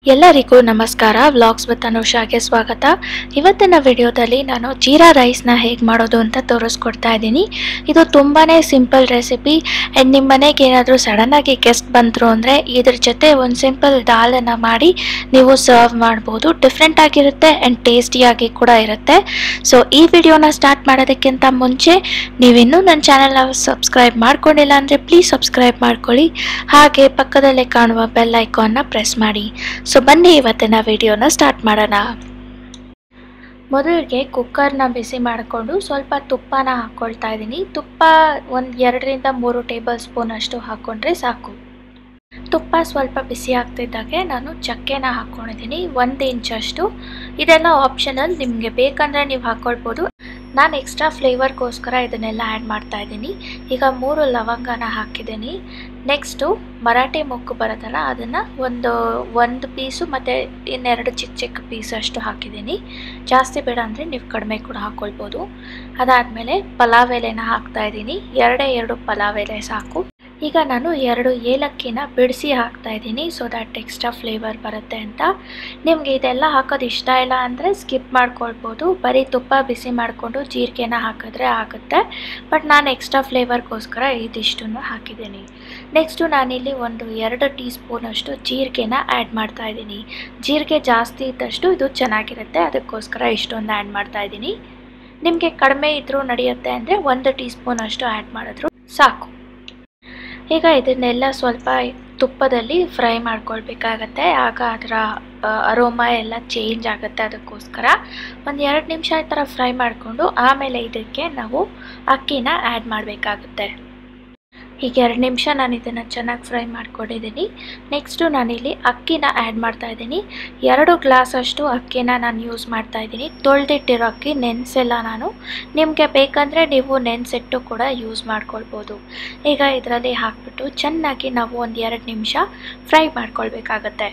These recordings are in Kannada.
ಎಲ್ಲರಿಗೂ ನಮಸ್ಕಾರ ವ್ಲಾಗ್ಸ್ ವಿತ್ ಅನುಷಾಗೆ ಸ್ವಾಗತ ಇವತ್ತಿನ ವಿಡಿಯೋದಲ್ಲಿ ನಾನು ಜೀರಾ ರೈಸ್ನ ಹೇಗೆ ಮಾಡೋದು ಅಂತ ತೋರಿಸ್ಕೊಡ್ತಾ ಇದ್ದೀನಿ ಇದು ತುಂಬಾ ಸಿಂಪಲ್ ರೆಸಿಪಿ ಆ್ಯಂಡ್ ನಿಮ್ಮ ಮನೆಗೆ ಏನಾದರೂ ಸಡನ್ನಾಗಿ ಗೆಸ್ಟ್ ಬಂದರು ಅಂದರೆ ಇದ್ರ ಜೊತೆ ಒಂದು ಸಿಂಪಲ್ ದಾಲನ್ನು ಮಾಡಿ ನೀವು ಸರ್ವ್ ಮಾಡ್ಬೋದು ಡಿಫ್ರೆಂಟ್ ಆಗಿರುತ್ತೆ ಆ್ಯಂಡ್ ಟೇಸ್ಟಿಯಾಗಿ ಕೂಡ ಇರುತ್ತೆ ಸೊ ಈ ವಿಡಿಯೋನ ಸ್ಟಾರ್ಟ್ ಮಾಡೋದಕ್ಕಿಂತ ಮುಂಚೆ ನೀವಿನ್ನೂ ನನ್ನ ಚಾನಲ್ನ ಸಬ್ಸ್ಕ್ರೈಬ್ ಮಾಡ್ಕೊಂಡಿಲ್ಲ ಅಂದರೆ ಪ್ಲೀಸ್ ಸಬ್ಸ್ಕ್ರೈಬ್ ಮಾಡ್ಕೊಳ್ಳಿ ಹಾಗೆ ಪಕ್ಕದಲ್ಲೇ ಕಾಣುವ ಬೆಲ್ ಐಕಾನ್ನ ಪ್ರೆಸ್ ಮಾಡಿ ಸೊ ಬನ್ನಿ ಇವತ್ತಿನ ವಿಡಿಯೋನ ಸ್ಟಾರ್ಟ್ ಮಾಡೋಣ ಮೊದಲಿಗೆ ಕುಕ್ಕರ್ನ ಬಿಸಿ ಮಾಡಿಕೊಂಡು ಸ್ವಲ್ಪ ತುಪ್ಪನ ಹಾಕ್ಕೊಳ್ತಾ ಇದ್ದೀನಿ ತುಪ್ಪ ಒಂದು ಎರಡರಿಂದ ಮೂರು ಟೇಬಲ್ ಸ್ಪೂನ್ ಅಷ್ಟು ಹಾಕ್ಕೊಂಡ್ರೆ ಸಾಕು ತುಪ್ಪ ಸ್ವಲ್ಪ ಬಿಸಿ ಆಗ್ತಿದ್ದಾಗೆ ನಾನು ಚಕ್ಕೆನ ಹಾಕ್ಕೊಂಡಿದ್ದೀನಿ ಒಂದು ಇಂಚಷ್ಟು ಇದೆಲ್ಲ ಆಪ್ಷನಲ್ ನಿಮಗೆ ಬೇಕಂದರೆ ನೀವು ಹಾಕ್ಕೊಳ್ಬೋದು ನಾನು ಎಕ್ಸ್ಟ್ರಾ ಫ್ಲೇವರ್ಗೋಸ್ಕರ ಇದನ್ನೆಲ್ಲ ಆ್ಯಡ್ ಮಾಡ್ತಾ ಇದ್ದೀನಿ ಈಗ ಮೂರು ಲವಂಗನ ಹಾಕಿದ್ದೀನಿ ನೆಕ್ಸ್ಟು ಮರಾಠಿ ಮೊಗ್ಗು ಬರುತ್ತಲ್ಲ ಅದನ್ನು ಒಂದು ಒಂದು ಪೀಸು ಮತ್ತು ಇನ್ನೆರಡು ಚಿಕ್ಕ ಚಿಕ್ಕ ಪೀಸ್ ಅಷ್ಟು ಹಾಕಿದ್ದೀನಿ ಜಾಸ್ತಿ ಬೇಡ ಅಂದರೆ ನೀವು ಕಡಿಮೆ ಕೂಡ ಹಾಕ್ಕೊಳ್ಬೋದು ಅದಾದಮೇಲೆ ಪಲಾವ್ ಎಲೆನ ಹಾಕ್ತಾ ಇದ್ದೀನಿ ಎರಡೇ ಎರಡು ಪಲಾವ್ ಎಲೆ ಸಾಕು ಈಗ ನಾನು ಎರಡು ಏಲಕ್ಕಿನ ಬಿಡಿಸಿ ಹಾಕ್ತಾ ಇದ್ದೀನಿ ಸೊ ದ್ಯಾಟ್ ಎಕ್ಸ್ಟ್ರಾ ಫ್ಲೇವರ್ ಬರುತ್ತೆ ಅಂತ ನಿಮಗೆ ಇದೆಲ್ಲ ಹಾಕೋದು ಇಷ್ಟ ಇಲ್ಲ ಅಂದರೆ ಸ್ಕಿಪ್ ಮಾಡ್ಕೊಳ್ಬೋದು ಬರೀ ತುಪ್ಪ ಬಿಸಿ ಮಾಡಿಕೊಂಡು ಜೀರಿಗೆನ ಹಾಕಿದ್ರೆ ಆಗುತ್ತೆ ಬಟ್ ನಾನು ಎಕ್ಸ್ಟ್ರಾ ಫ್ಲೇವರ್ಗೋಸ್ಕರ ಇದಿಷ್ಟನ್ನು ಹಾಕಿದ್ದೀನಿ ನೆಕ್ಸ್ಟು ನಾನಿಲ್ಲಿ ಒಂದು ಎರಡು ಟೀ ಸ್ಪೂನಷ್ಟು ಜೀರಿಗೆನ ಆ್ಯಡ್ ಮಾಡ್ತಾ ಇದ್ದೀನಿ ಜೀರಿಗೆ ಜಾಸ್ತಿ ಇದ್ದಷ್ಟು ಇದು ಚೆನ್ನಾಗಿರುತ್ತೆ ಅದಕ್ಕೋಸ್ಕರ ಇಷ್ಟೊಂದು ಆ್ಯಡ್ ಮಾಡ್ತಾ ಇದ್ದೀನಿ ನಿಮಗೆ ಕಡಿಮೆ ಇದ್ದರೂ ನಡೆಯುತ್ತೆ ಅಂದರೆ ಒಂದು ಟೀ ಸ್ಪೂನ್ ಅಷ್ಟು ಆ್ಯಡ್ ಮಾಡಿದ್ರು ಸಾಕು ಈಗ ಇದನ್ನೆಲ್ಲ ಸ್ವಲ್ಪ ತುಪ್ಪದಲ್ಲಿ ಫ್ರೈ ಮಾಡ್ಕೊಳ್ಬೇಕಾಗತ್ತೆ ಆಗ ಅದರ ಅರೋಮ ಎಲ್ಲ ಚೇಂಜ್ ಆಗುತ್ತೆ ಅದಕ್ಕೋಸ್ಕರ ಒಂದು ಎರಡು ನಿಮಿಷ ಈ ಥರ ಫ್ರೈ ಮಾಡಿಕೊಂಡು ಆಮೇಲೆ ಇದಕ್ಕೆ ನಾವು ಅಕ್ಕಿನ ಆ್ಯಡ್ ಮಾಡಬೇಕಾಗುತ್ತೆ ಈಗ ಎರಡು ನಿಮಿಷ ನಾನು ಇದನ್ನು ಚೆನ್ನಾಗಿ ಫ್ರೈ ಮಾಡ್ಕೊಂಡಿದ್ದೀನಿ ನೆಕ್ಸ್ಟು ನಾನಿಲ್ಲಿ ಅಕ್ಕಿನ ಆ್ಯಡ್ ಮಾಡ್ತಾ ಇದ್ದೀನಿ ಎರಡು ಗ್ಲಾಸಷ್ಟು ಅಕ್ಕಿನ ನಾನು ಯೂಸ್ ಮಾಡ್ತಾ ಇದ್ದೀನಿ ತೊಳೆದಿಟ್ಟಿರೋ ಅಕ್ಕಿ ನೆನೆಸೆಲ್ಲ ನಾನು ನಿಮಗೆ ಬೇಕಂದರೆ ನೀವು ನೆನೆಸಿಟ್ಟು ಕೂಡ ಯೂಸ್ ಮಾಡ್ಕೊಳ್ಬೋದು ಈಗ ಇದರಲ್ಲಿ ಹಾಕ್ಬಿಟ್ಟು ಚೆನ್ನಾಗಿ ನಾವು ಒಂದು ಎರಡು ನಿಮಿಷ ಫ್ರೈ ಮಾಡ್ಕೊಳ್ಬೇಕಾಗತ್ತೆ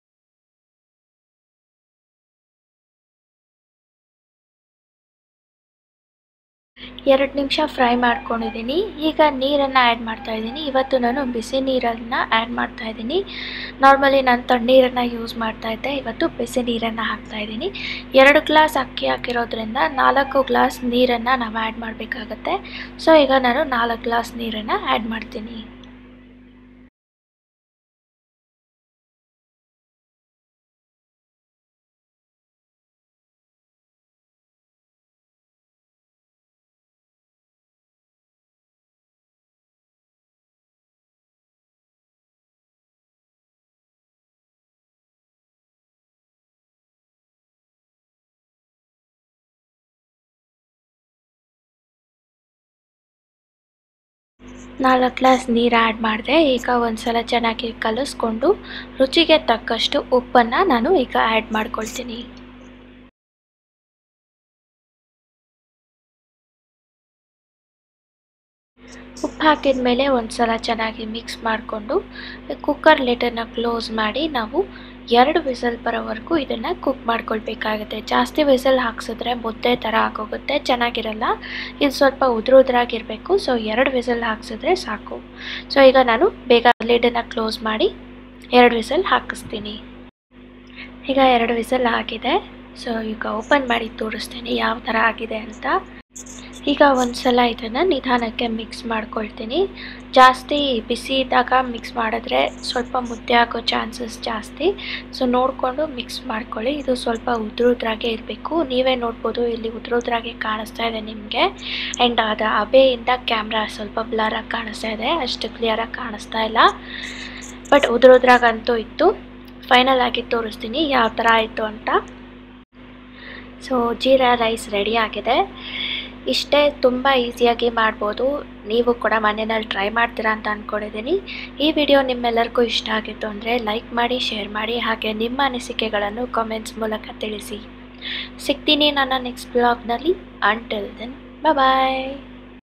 ಎರಡು ನಿಮಿಷ ಫ್ರೈ ಮಾಡ್ಕೊಂಡಿದ್ದೀನಿ ಈಗ ನೀರನ್ನು ಆ್ಯಡ್ ಮಾಡ್ತಾ ಇದ್ದೀನಿ ಇವತ್ತು ನಾನು ಬಿಸಿ ನೀರನ್ನು ಆ್ಯಡ್ ಮಾಡ್ತಾ ಇದ್ದೀನಿ ನಾರ್ಮಲಿ ನಾನು ತಣ್ಣೀರನ್ನು ಯೂಸ್ ಮಾಡ್ತಾ ಇದ್ದೆ ಇವತ್ತು ಬಿಸಿ ನೀರನ್ನು ಹಾಕ್ತಾ ಇದ್ದೀನಿ ಎರಡು ಗ್ಲಾಸ್ ಅಕ್ಕಿ ಹಾಕಿರೋದ್ರಿಂದ ನಾಲ್ಕು ಗ್ಲಾಸ್ ನೀರನ್ನು ನಾವು ಆ್ಯಡ್ ಮಾಡಬೇಕಾಗತ್ತೆ ಸೊ ಈಗ ನಾನು ನಾಲ್ಕು ಗ್ಲಾಸ್ ನೀರನ್ನು ಆ್ಯಡ್ ಮಾಡ್ತೀನಿ ನಾಲ್ಕು ಗ್ಲಾಸ್ ನೀರು ಆ್ಯಡ್ ಮಾಡಿದೆ ಈಗ ಒಂದು ಸಲ ಚೆನ್ನಾಗಿ ಕಲಿಸ್ಕೊಂಡು ರುಚಿಗೆ ತಕ್ಕಷ್ಟು ಉಪ್ಪನ್ನು ನಾನು ಈಗ ಆ್ಯಡ್ ಮಾಡ್ಕೊಳ್ತೀನಿ ಉಪ್ಪು ಹಾಕಿದ ಮೇಲೆ ಒಂದು ಸಲ ಚೆನ್ನಾಗಿ ಮಿಕ್ಸ್ ಮಾಡಿಕೊಂಡು ಕುಕ್ಕರ್ ಲಿಟನ್ನು ಕ್ಲೋಸ್ ಮಾಡಿ ನಾವು ಎರಡು ವಿಸಲ್ ಬರೋವರೆಗೂ ಇದನ್ನು ಕುಕ್ ಮಾಡ್ಕೊಳ್ಬೇಕಾಗುತ್ತೆ ಜಾಸ್ತಿ ವಿಸಲ್ ಹಾಕ್ಸಿದ್ರೆ ಮುದ್ದೆ ಥರ ಆಗೋಗುತ್ತೆ ಚೆನ್ನಾಗಿರಲ್ಲ ಇದು ಸ್ವಲ್ಪ ಉದ್ರ ಉದ್ರಾಗಿರಬೇಕು ಸೊ ಎರಡು ವಿಸಲ್ ಹಾಕ್ಸಿದ್ರೆ ಸಾಕು ಸೊ ಈಗ ನಾನು ಬೇಗ ಲಿಡನ್ನು ಕ್ಲೋಸ್ ಮಾಡಿ ಎರಡು ವಿಸಲ್ ಹಾಕಿಸ್ತೀನಿ ಈಗ ಎರಡು ವಿಸಲ್ ಆಗಿದೆ ಸೊ ಈಗ ಓಪನ್ ಮಾಡಿ ತೋರಿಸ್ತೀನಿ ಯಾವ ಥರ ಆಗಿದೆ ಅಂತ ಈಗ ಒಂದು ಸಲ ಇದನ್ನು ನಿಧಾನಕ್ಕೆ ಮಿಕ್ಸ್ ಮಾಡ್ಕೊಳ್ತೀನಿ ಜಾಸ್ತಿ ಬಿಸಿ ಇದ್ದಾಗ ಮಿಕ್ಸ್ ಮಾಡಿದ್ರೆ ಸ್ವಲ್ಪ ಮುದ್ದೆ ಆಗೋ ಚಾನ್ಸಸ್ ಜಾಸ್ತಿ ಸೊ ನೋಡಿಕೊಂಡು ಮಿಕ್ಸ್ ಮಾಡ್ಕೊಳ್ಳಿ ಇದು ಸ್ವಲ್ಪ ಉದ್ರ ಉದ್ರಾಗೆ ಇರಬೇಕು ನೀವೇ ನೋಡ್ಬೋದು ಇಲ್ಲಿ ಉದ್ರ ಉದ್ರಾಗೆ ಕಾಣಿಸ್ತಾ ಇದೆ ನಿಮಗೆ ಆ್ಯಂಡ್ ಅದು ಅಬೆಯಿಂದ ಕ್ಯಾಮ್ರಾ ಸ್ವಲ್ಪ ಬ್ಲರಾಗಿ ಕಾಣಿಸ್ತಾ ಇದೆ ಅಷ್ಟು ಕ್ಲಿಯರಾಗಿ ಕಾಣಿಸ್ತಾ ಇಲ್ಲ ಬಟ್ ಉದ್ರ ಉದ್ರಾಗಂತೂ ಇತ್ತು ಫೈನಲ್ ಆಗಿ ತೋರಿಸ್ತೀನಿ ಯಾವ ಥರ ಆಯಿತು ಅಂತ ಸೊ ಜೀರಾ ರೈಸ್ ರೆಡಿ ಆಗಿದೆ ಇಷ್ಟೇ ತುಂಬ ಈಸಿಯಾಗಿ ಮಾಡ್ಬೋದು ನೀವು ಕೂಡ ಮನೆಯಲ್ಲಿ ಟ್ರೈ ಮಾಡ್ತೀರಾ ಅಂತ ಅಂದ್ಕೊಂಡಿದ್ದೀನಿ ಈ ವಿಡಿಯೋ ನಿಮ್ಮೆಲ್ಲರಿಗೂ ಇಷ್ಟ ಆಗಿತ್ತು ಅಂದರೆ ಲೈಕ್ ಮಾಡಿ ಶೇರ್ ಮಾಡಿ ಹಾಗೆ ನಿಮ್ಮ ಅನಿಸಿಕೆಗಳನ್ನು ಕಾಮೆಂಟ್ಸ್ ಮೂಲಕ ತಿಳಿಸಿ ಸಿಗ್ತೀನಿ ನನ್ನ ನೆಕ್ಸ್ಟ್ ಬ್ಲಾಗ್ನಲ್ಲಿ ಅಂಟಿಲ್ ದೆನ್ ಬಾಯ್